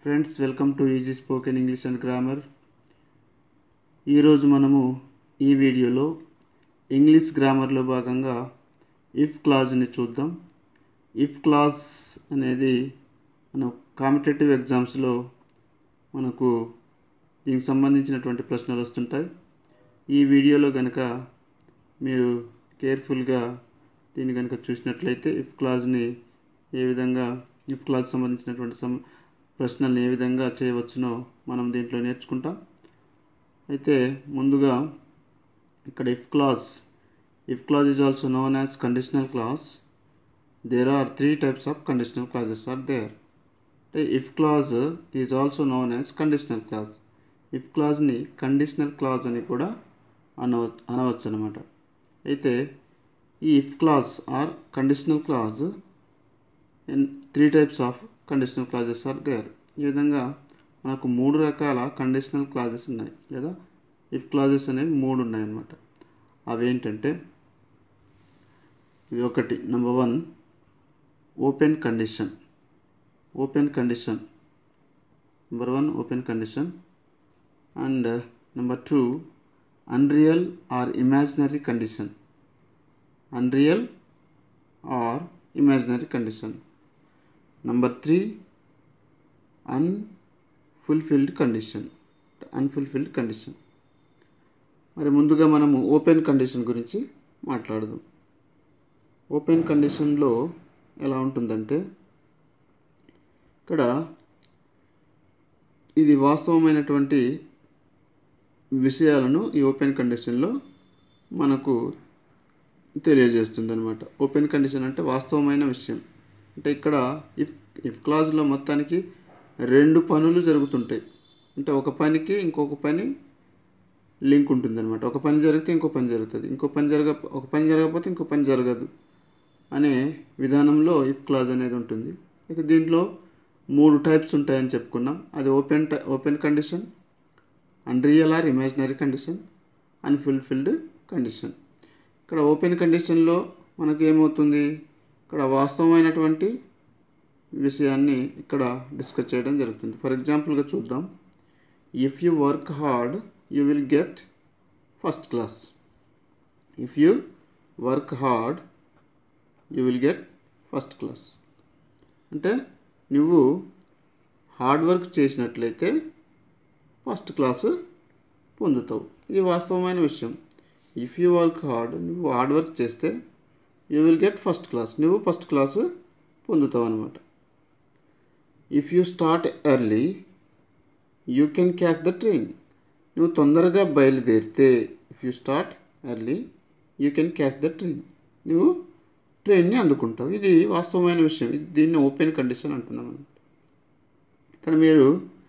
friends welcome to easy spoken English and grammar ఈరోజు మనము ఈ వీడియోలో ఇంగ్లీష్ గ్రామర్లో భాగంగా ఇఫ్ క్లాజ్ని చూద్దాం ఇఫ్ క్లాజ్ అనేది మన కాంపిటేటివ్ ఎగ్జామ్స్లో మనకు దీనికి సంబంధించినటువంటి ప్రశ్నలు వస్తుంటాయి ఈ వీడియోలో కనుక మీరు కేర్ఫుల్గా దీన్ని కనుక చూసినట్లయితే ఇఫ్ క్లాజ్ని ఏ విధంగా ఇఫ్ క్లాజ్ సంబంధించినటువంటి సం ప్రశ్నల్ని ఏ విధంగా చేయవచ్చునో మనం దీంట్లో నేర్చుకుంటాం అయితే ముందుగా ఇక్కడ if clause if clause is also known as conditional clause there are three types of conditional clauses are there అంటే if clause is also known as conditional clause if క్లాజ్ని కండిషనల్ క్లాజ్ అని కూడా అనవ అనవచ్చు అనమాట అయితే ఈ if clause are conditional clause in three types of conditional clauses are there ఈ విధంగా మనకు మూడు రకాల కండిషనల్ క్లాజెస్ ఉన్నాయి లేదా ఇఫ్ క్లాజెస్ అనేవి మూడు ఉన్నాయి అన్నమాట అవి ఏంటంటే ఇది ఒకటి number one open condition open condition number one open condition and number two unreal or imaginary condition unreal or imaginary condition number three unfulfilled condition unfulfilled condition మరి ముందుగా మనము ఓపెన్ కండిషన్ గురించి మాట్లాడదాం ఓపెన్ కండిషన్లో ఎలా ఉంటుందంటే ఇక్కడ ఇది వాస్తవమైనటువంటి విషయాలను ఈ ఓపెన్ కండిషన్లో మనకు తెలియజేస్తుంది అనమాట ఓపెన్ కండిషన్ అంటే వాస్తవమైన విషయం అంటే ఇక్కడ ఇఫ్ ఇఫ్ క్లాజ్లో మొత్తానికి రెండు పనులు జరుగుతుంటాయి అంటే ఒక పనికి ఇంకొక పని లింక్ ఉంటుంది అనమాట ఒక పని జరిగితే ఇంకో పని జరుగుతుంది ఇంకో పని జరగ ఒక పని జరగకపోతే ఇంకో పని జరగదు అనే విధానంలో ఇఫ్ క్లాజ్ అనేది ఉంటుంది అయితే దీంట్లో మూడు టైప్స్ ఉంటాయని చెప్పుకున్నాం అది open open condition unreal or imaginary condition unfulfilled condition ఇక్కడ ఓపెన్ కండిషన్లో మనకి ఏమవుతుంది ఇక్కడ వాస్తవమైనటువంటి విషయాన్ని ఇక్కడ డిస్కస్ చేయడం జరుగుతుంది ఫర్ ఎగ్జాంపుల్గా చూద్దాం if you work hard you will get first class if you work hard you will get first class అంటే నువ్వు హార్డ్ వర్క్ చేసినట్లయితే ఫస్ట్ క్లాసు పొందుతావు ఇది వాస్తవమైన విషయం ఇఫ్ యూ వర్క్ హార్డ్ నువ్వు హార్డ్ వర్క్ చేస్తే you will get first class నువ్వు ఫస్ట్ క్లాసు పొందుతావు అనమాట if you start early you can catch the train నువ్వు తొందరగా బయలుదేరితే if you start early you can catch the train నువ్వు ట్రైన్ని అందుకుంటావు ఇది వాస్తవమైన విషయం ఇది దీన్ని ఓపెన్ కండిషన్ అంటున్నాం అనమాట ఇక్కడ మీరు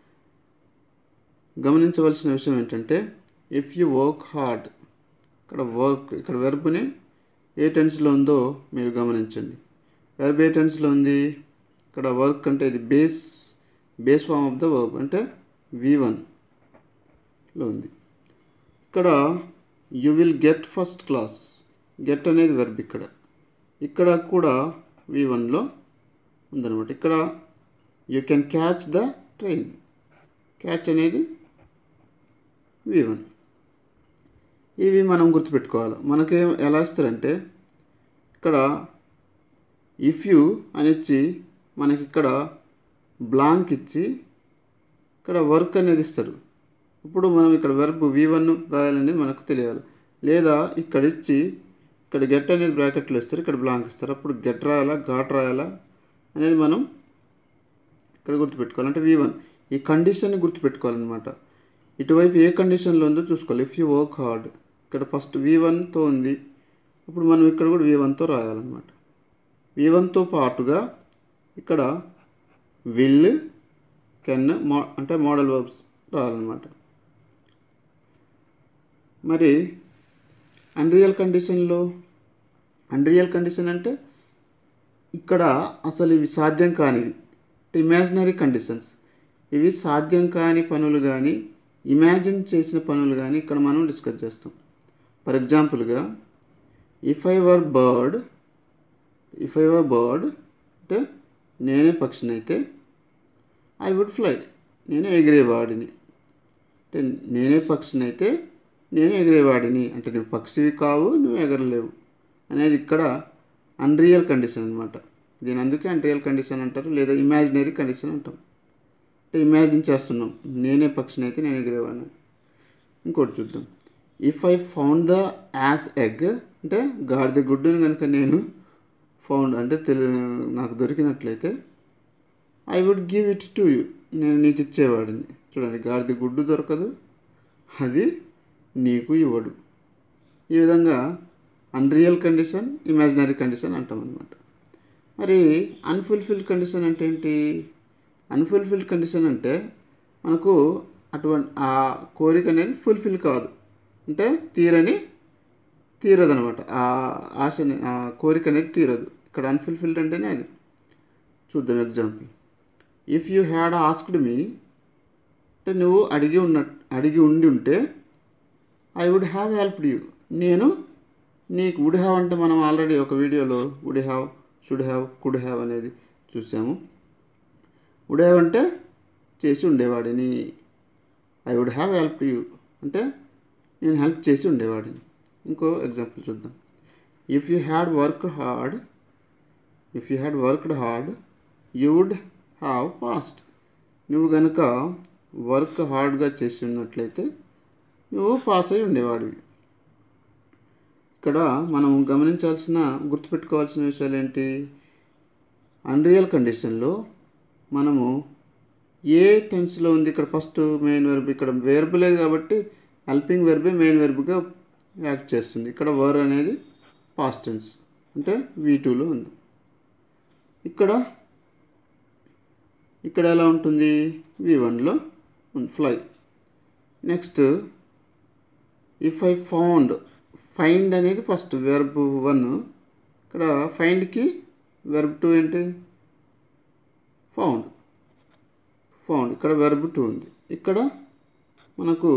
గమనించవలసిన విషయం ఏంటంటే ఇఫ్ యూ వర్క్ హార్డ్ ఇక్కడ వర్క్ ఇక్కడ వెర్బ్ని ఏ టెన్స్లో ఉందో మీరు గమనించండి వెర్బ్ ఏ టెన్స్లో ఉంది ఇక్కడ వర్క్ అంటే ఇది base base form of the verb అంటే వి వన్లో ఉంది ఇక్కడ you will get first class get అనేది వెర్బ్ ఇక్కడ ఇక్కడ కూడా వి వన్లో ఉందన్నమాట ఇక్కడ you can catch the train catch అనేది వి వన్ ఇవి మనం గుర్తుపెట్టుకోవాలి మనకి ఎలా ఇస్తారంటే ఇక్కడ ఇఫ్ యూ అని ఇచ్చి మనకి ఇక్కడ బ్లాంక్ ఇచ్చి ఇక్కడ వర్క్ అనేది ఇస్తారు ఇప్పుడు మనం ఇక్కడ వెర్బ్ వి వన్ రాయాలనేది మనకు తెలియాలి లేదా ఇక్కడ ఇచ్చి ఇక్కడ గెట్ అనేది బ్రాకెట్లో ఇస్తారు ఇక్కడ బ్లాంక్ ఇస్తారు అప్పుడు గెట్ రాయాలా ఘాట్ రాయాలా అనేది మనం ఇక్కడ గుర్తుపెట్టుకోవాలి అంటే వి వన్ ఈ కండిషన్ని గుర్తుపెట్టుకోవాలన్నమాట ఇటువైపు ఏ కండిషన్లో ఉందో చూసుకోవాలి ఇఫ్ యూ వర్క్ హార్డ్ ఇక్కడ ఫస్ట్ వి వన్తో ఉంది ఇప్పుడు మనం ఇక్కడ కూడా వి వన్తో రాయాలన్నమాట వి వన్తో పాటుగా ఇక్కడ విల్ కెన్ మో అంటే మోడల్ వర్బ్స్ రాయాలన్నమాట మరి అన్రియల్ కండిషన్లో అన్రియల్ కండిషన్ అంటే ఇక్కడ అసలు ఇవి సాధ్యం కానివి ఇమాజినరీ కండిషన్స్ ఇవి సాధ్యం కాని పనులు కానీ ఇమాజిన్ చేసిన పనులు కానీ ఇక్కడ మనం డిస్కస్ చేస్తాం ఫర్ ఎగ్జాంపుల్గా if I were bird if I were bird అంటే నేనే పక్షిని అయితే ఐ వుడ్ ఫ్లై నేను ఎగిరేవాడిని అంటే నేనే పక్షిని అయితే నేను ఎగిరేవాడిని అంటే నువ్వు పక్షివి కావు నువ్వు ఎగరలేవు అనేది ఇక్కడ అన్రియల్ కండిషన్ అనమాట దీని అందుకే అన్రియల్ కండిషన్ అంటారు లేదా ఇమాజినరీ కండిషన్ అంటాం అంటే ఇమాజిన్ చేస్తున్నాం నేనే పక్షిని అయితే నేను ఎగిరేవాడిని ఇంకోటి చూద్దాం if I found the ass egg అంటే గాడిద గుడ్డుని కనుక నేను ఫౌండ్ అంటే తెలి నాకు దొరికినట్లయితే I would give it to you నేను నీకు ఇచ్చేవాడిని చూడండి గాడిద గుడ్డు దొరకదు అది నీకు ఇవ్వడు ఈ విధంగా అన్రియల్ కండిషన్ ఇమాజినరీ కండిషన్ అంటాం అనమాట మరి అన్ఫుల్ఫిల్ కండిషన్ అంటే ఏంటి అన్ఫుల్ఫిల్ కండిషన్ అంటే మనకు అటువంటి ఆ కోరిక అనేది ఫుల్ఫిల్ కాదు అంటే తీరని తీరదనమాట ఆ ఆశ అనే- ఆ కోరిక అనేది తీరదు ఇక్కడ అన్ఫుల్ఫిల్డ్ అంటేనే అది చూద్దాం example if you had asked me అంటే నువ్వు అడిగి ఉన్న అడిగి ఉండి ఉంటే I would have helped you నేను నీకు వుడ్ హ్యావ్ అంటే మనం ఆల్రెడీ ఒక వీడియోలో would have should have could have అనేది చూసాము వుడ్ హ్యావ్ అంటే చేసి ఉండేవాడిని I would have help you అంటే నేను హెల్ప్ చేసి ఉండేవాడిని ఇంకో ఎగ్జాంపుల్ చూద్దాం if you had work hard if you had worked hard you would have past నువ్వు కనుక వర్క్ హార్డ్గా చేసి ఉన్నట్లయితే నువ్వు పాస్ అయి ఉండేవాడివి ఇక్కడ మనం గమనించాల్సిన గుర్తుపెట్టుకోవాల్సిన విషయాలు ఏంటి అన్రియల్ కండిషన్లో మనము ఏ టెన్స్లో ఉంది ఇక్కడ ఫస్ట్ మెయిన్ వెర్బ్ ఇక్కడ వెర్బ్ లేదు కాబట్టి హెల్పింగ్ వెర్బే మెయిన్ వెర్బ్గా యాక్ట్ చేస్తుంది ఇక్కడ వర్ అనేది పాస్ట్ టెన్స్ అంటే వీ టూలో ఉంది ఇక్కడ ఇక్కడ ఎలా ఉంటుంది వి వన్లో fly next if I found find అనేది ఫస్ట్ వెర్బ్ వన్ ఇక్కడ ఫైండ్కి వెర్బ్ టూ ఏంటి ఫౌండ్ ఫౌండ్ ఇక్కడ వెర్బ్ టూ ఉంది ఇక్కడ మనకు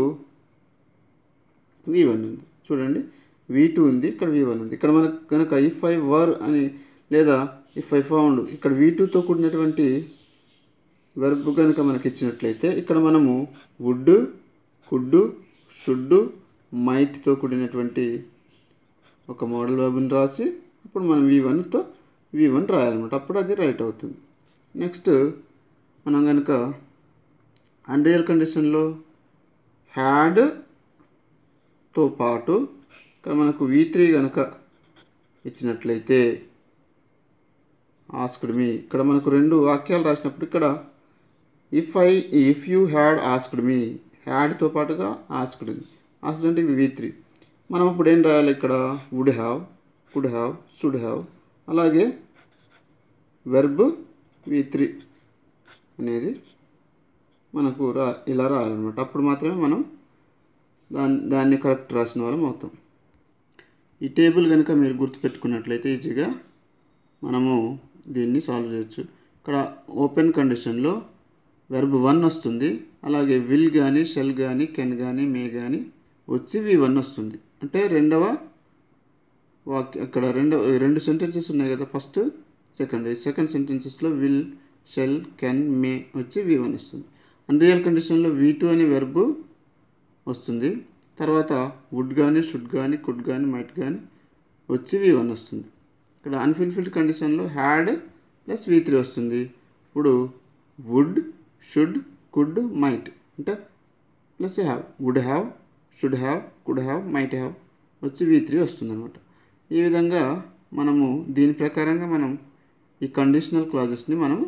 వి వన్ ఉంది చూడండి వి టూ ఉంది ఇక్కడ వి వన్ ఉంది ఇక్కడ మనకు కనుక ఇఫ్ ఐ వర్ అని లేదా ఇఫ్ ఐ ఫౌండ్ ఇక్కడ వి టూతో కూడినటువంటి వెర్బ్ కనుక మనకి ఇచ్చినట్లయితే ఇక్కడ మనము వుడ్ కుడ్డు షుడ్ మైట్తో కూడినటువంటి ఒక మోడల్ వెర్బ్ని రాసి అప్పుడు మనం వి వన్తో వి వన్ రాయాలన్నమాట అప్పుడు అది రైట్ అవుతుంది నెక్స్ట్ మనం కనుక అన్రియల్ కండిషన్లో హ్యాడ్తో పాటు ఇక్కడ మనకు వి త్రీ కనుక ఇచ్చినట్లయితే ఆస్క్డ్ మీ ఇక్కడ మనకు రెండు వాక్యాలు రాసినప్పుడు ఇక్కడ if I if you had asked me హ్యాడ్తో పాటుగా ఆస్క్డ్ ఆస్క్డ్ అంటే ఇది వి త్రీ మనం అప్పుడు ఏం రాయాలి ఇక్కడ would have could have should have అలాగే వెర్బ్ వి త్రీ అనేది మనకు రా ఇలా రాయాలన్నమాట అప్పుడు మాత్రమే మనం దాన్ని దాన్ని కరెక్ట్ రాసిన వాళ్ళం అవుతాం ఈ టేబుల్ కనుక మీరు గుర్తుపెట్టుకున్నట్లయితే ఈజీగా మనము దీన్ని సాల్వ్ చేయొచ్చు ఇక్కడ ఓపెన్ కండిషన్లో వెర్బ్ వన్ వస్తుంది అలాగే విల్ కానీ షెల్ కానీ కెన్ కానీ మే కానీ వచ్చి వి వన్ వస్తుంది అంటే రెండవ వాక్య అక్కడ రెండవ రెండు సెంటెన్సెస్ ఉన్నాయి కదా ఫస్ట్ సెకండ్ సెకండ్ సెంటెన్సెస్లో విల్ షెల్ కెన్ మే వచ్చి వి వన్ వస్తుంది అన్రియల్ కండిషన్లో వి టూ అనే వెర్బ్ వస్తుంది తర్వాత వుడ్ కానీ షుడ్ కానీ కుడ్ కానీ మైట్ కానీ వచ్చి వి వన్ వస్తుంది ఇక్కడ అన్ఫుల్ఫిల్డ్ కండిషన్లో హ్యాడ్ ప్లస్ వి త్రీ వస్తుంది ఇప్పుడు వుడ్ షుడ్ కుడ్ మైట్ అంటే plus have would have should have could have might have వచ్చి వి త్రీ వస్తుంది అనమాట ఈ విధంగా మనము దీని ప్రకారంగా మనం ఈ కండిషనల్ క్లాజెస్ని మనం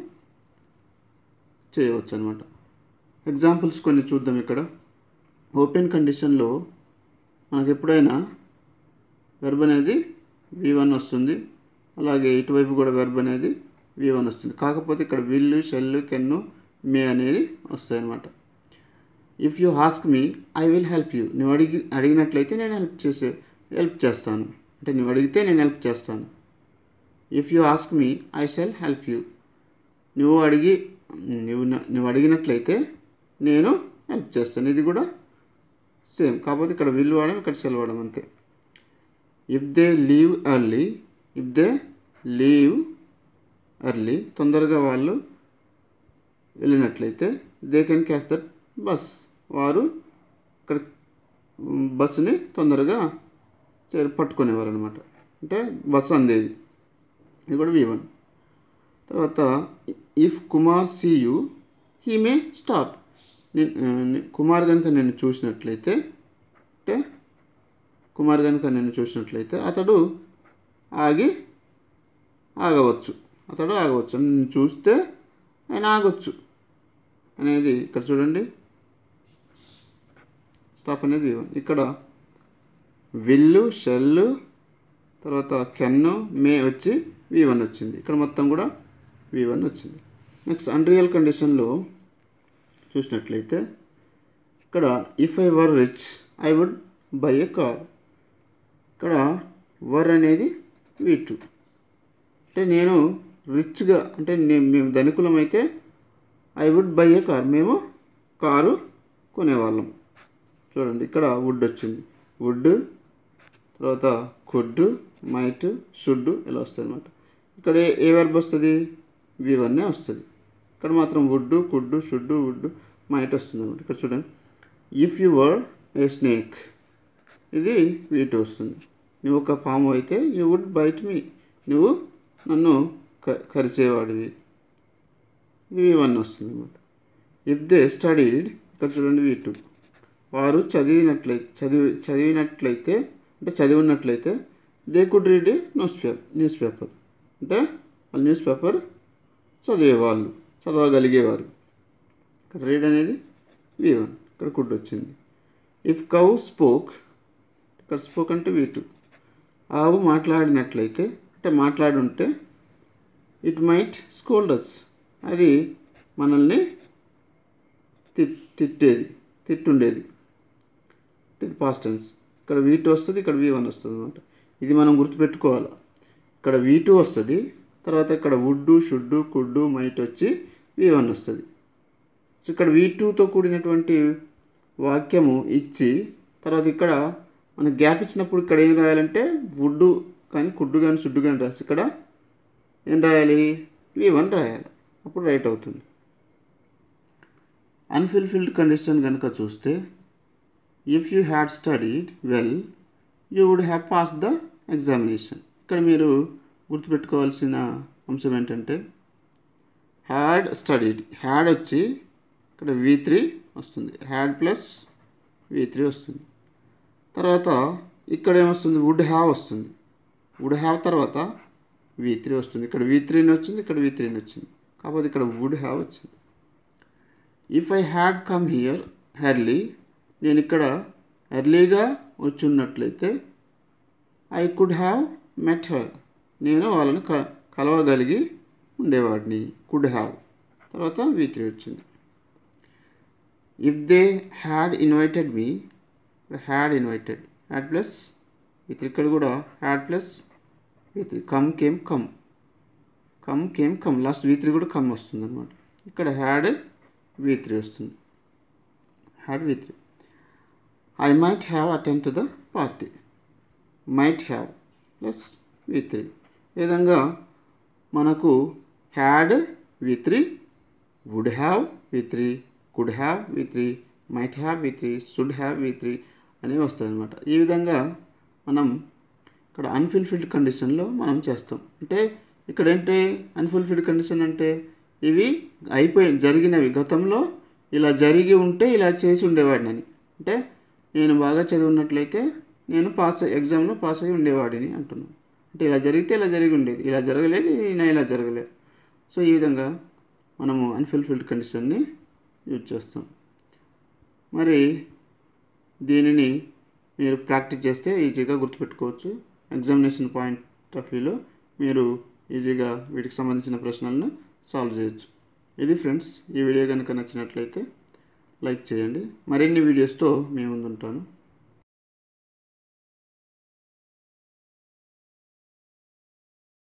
చేయవచ్చు అనమాట ఎగ్జాంపుల్స్ కొన్ని చూద్దాం ఇక్కడ ఓపెన్ కండిషన్లో మనకు ఎప్పుడైనా వెర్బ్ అనేది వి వన్ వస్తుంది అలాగే ఇటువైపు కూడా వెర్బ్ అనేది వి వన్ వస్తుంది కాకపోతే ఇక్కడ విల్లు షెల్ కెన్ను మే అనేది వస్తాయి అన్నమాట if you ask me I will help you నువ్వు అడిగి అడిగినట్లయితే నేను హెల్ప్ చేసే హెల్ప్ చేస్తాను అంటే నువ్వు అడిగితే నేను హెల్ప్ చేస్తాను if you ask me I shall help you నువ్వు అడిగి నువ్వు న- నువ్వు అడిగినట్లయితే నేను హెల్ప్ చేస్తాను ఇది కూడా సేమ్ కాకపోతే ఇక్కడ విల్ వాడడం ఇక్కడ సెల్ వాడడం అంతే if they leave early if they leave early తొందరగా వాళ్ళు వెళ్ళినట్లయితే they can catch that bus వారు ఇక్కడ మ్, బస్సుని తొందరగా చేరు పట్టుకునేవారు అనమాట అంటే బస్సు అందేది ఇది కూడా వి వన్ తర్వాత if Kumar see you he may stop నేను కుమార్ కనుక నేను చూసినట్లయితే అంటే కుమార్ కనుక నేను చూసినట్లయితే అతడు ఆగి ఆగవచ్చు అతడు ఆగవచ్చు నేను చూస్తే ఆయన ఆగొచ్చు అనేది ఇక్కడ చూడండి స్టాప్ అనేది వి వన్ ఇక్కడ విల్లు షెల్లు తర్వాత కెన్ను మే వచ్చి వి వన్ వచ్చింది ఇక్కడ మొత్తం కూడా వి వన్ వచ్చింది నెక్స్ట్ అన్రియల్ కండిషన్లో చూసినట్లయితే ఇక్కడ if I were rich I would buy a car ఇక్కడ వర్ అనేది వి టూ అంటే నేను రిచ్గా అంటే నేను మేము ధనికులం అయితే I would buy a car మేము కారు కొనేవాళ్ళం చూడండి ఇక్కడ వుడ్ వచ్చింది వుడ్ తర్వాత కుడ్ మైట్ షుడ్ ఇలా వస్తుంది అనమాట ఇక్కడ ఏ- ఏ వెర్బ్ వస్తుంది వి వన్నే వస్తుంది ఇక్కడ మాత్రం would could should would might వస్తుంది అనమాట ఇక్కడ చూడండి if you were a snake ఇది వీటి వస్తుంది నువ్వు ఒక పాము అయితే యూ వుడ్ బైట్ మీ నువ్వు నన్ను క కరిచేవాడివి ఇది వి వన్ వస్తుంది అనమాట ఇఫ్ దే స్టడీడ్ ఇక్కడ చూడండి వీ టూ వారు చదివినట్లయితే చదివి చదివినట్లయితే అంటే చదివినట్లయితే they could read a newspaper newspaper అంటే వాళ్ళు న్యూస్ పేపర్ చదివేవాళ్ళు చదవగలిగేవారు ఇక్కడ రీడ్ అనేది వి వన్ ఇక్కడ కుడ్ వచ్చింది ఇఫ్ కౌ స్పోక్ ఇక్కడ స్పోక్ అంటే వీ టూ ఆవు మాట్లాడినట్లయితే అంటే మాట్లాడుంటే ఇట్ మైట్ స్కోల్డర్స్ అది మనల్ని తిట్ తిట్టేది తిట్టుండేది ఇది పాస్ట్ టెన్స్ ఇక్కడ వీ టూ వస్తుంది ఇక్కడ వి వన్ వస్తుంది అనమాట ఇది మనం గుర్తుపెట్టుకోవాలి ఇక్కడ వీ టూ వస్తుంది తర్వాత ఇక్కడ వుడ్డు షుడ్డు కుడ్డు మైట్ వచ్చి వి వన్ వస్తుంది సో ఇక్కడ వీ టూతో కూడినటువంటి వాక్యము ఇచ్చి తర్వాత ఇక్కడ మన గ్యాప్ ఇచ్చినప్పుడు ఇక్కడ ఏం రాయాలంటే వుడ్డు కానీ కుడ్డు కానీ షుడ్డు కానీ రాసి ఇక్కడ ఏం రాయాలి వి వన్ రాయాలి అప్పుడు రైట్ అవుతుంది అన్ఫుల్ఫిల్డ్ కండిషన్ కనుక చూస్తే if you had studied well you would have pass the examination ఇక్కడ మీరు గుర్తుపెట్టుకోవాల్సిన అంశం ఏంటంటే హ్యాడ్ స్టడీడ్ హ్యాడ్ వచ్చి ఇక్కడ వి త్రీ వస్తుంది హ్యాడ్ ప్లస్ వి త్రీ వస్తుంది తర్వాత ఇక్కడ ఏమొస్తుంది వుడ్ హ్యావ్ వస్తుంది వుడ్ హ్యావ్ తర్వాత వి త్రీ వస్తుంది ఇక్కడ వి త్రీని వచ్చింది ఇక్కడ వి త్రీని వచ్చింది కాకపోతే ఇక్కడ వుడ్ హ్యావ్ వచ్చింది if I had come here early నేను ఇక్కడ ఎర్లీగా వచ్చి ఉన్నట్లయితే I could have met her నేను వాళ్ళని క కలవగలిగి ఉండేవాడిని కుడ్ హ్యావ్ తర్వాత వి త్రీ వచ్చింది if they had invited me had invited had plus V three ఇక్కడ కూడా had plus V three come came come come came come last V three కూడా కమ్ వస్తుంది అనమాట ఇక్కడ హ్యాడ్ వి త్రీ వస్తుంది had V three I might have attend to the party might have plus V three ఈ విధంగా మనకు had V three would have V three could have V three might have V three should have V three అనేవి వస్తాయి అనమాట ఈ విధంగా మనం ఇక్కడ అన్ఫుల్ఫిల్డ్ కండిషన్లో మనం చేస్తాం అంటే ఇక్కడ ఏంటి అన్ఫుల్ఫిల్డ్ కండిషన్ అంటే ఇవి అయిపోయి జరిగినవి గతంలో ఇలా జరిగి ఉంటే ఇలా చేసి ఉండేవాడిని అని అంటే నేను బాగా చదివినట్లయితే నేను పాస్ ఎగ్జామ్లో పాస్ అయ్యి ఉండేవాడిని అంటున్నాను అంటే ఇలా జరిగితే ఇలా జరిగి ఉండేది ఇలా జరగలేదు ఇలా ఇలా జరగలేదు సో ఈ విధంగా మనము అన్ఫుల్ఫిల్డ్ కండిషన్ని యూజ్ చేస్తాం మరి దీనిని మీరు ప్రాక్టీస్ చేస్తే ఈజీగా గుర్తుపెట్టుకోవచ్చు ఎగ్జామినేషన్ పాయింట్ ఆఫ్ వ్యూలో మీరు ఈజీగా వీటికి సంబంధించిన ప్రశ్నలను సాల్వ్ చేయొచ్చు ఇది ఫ్రెండ్స్ ఈ వీడియో కనుక నచ్చినట్లయితే లైక్ చేయండి మరిన్ని వీడియోస్తో మీ ముందు ఉంటాను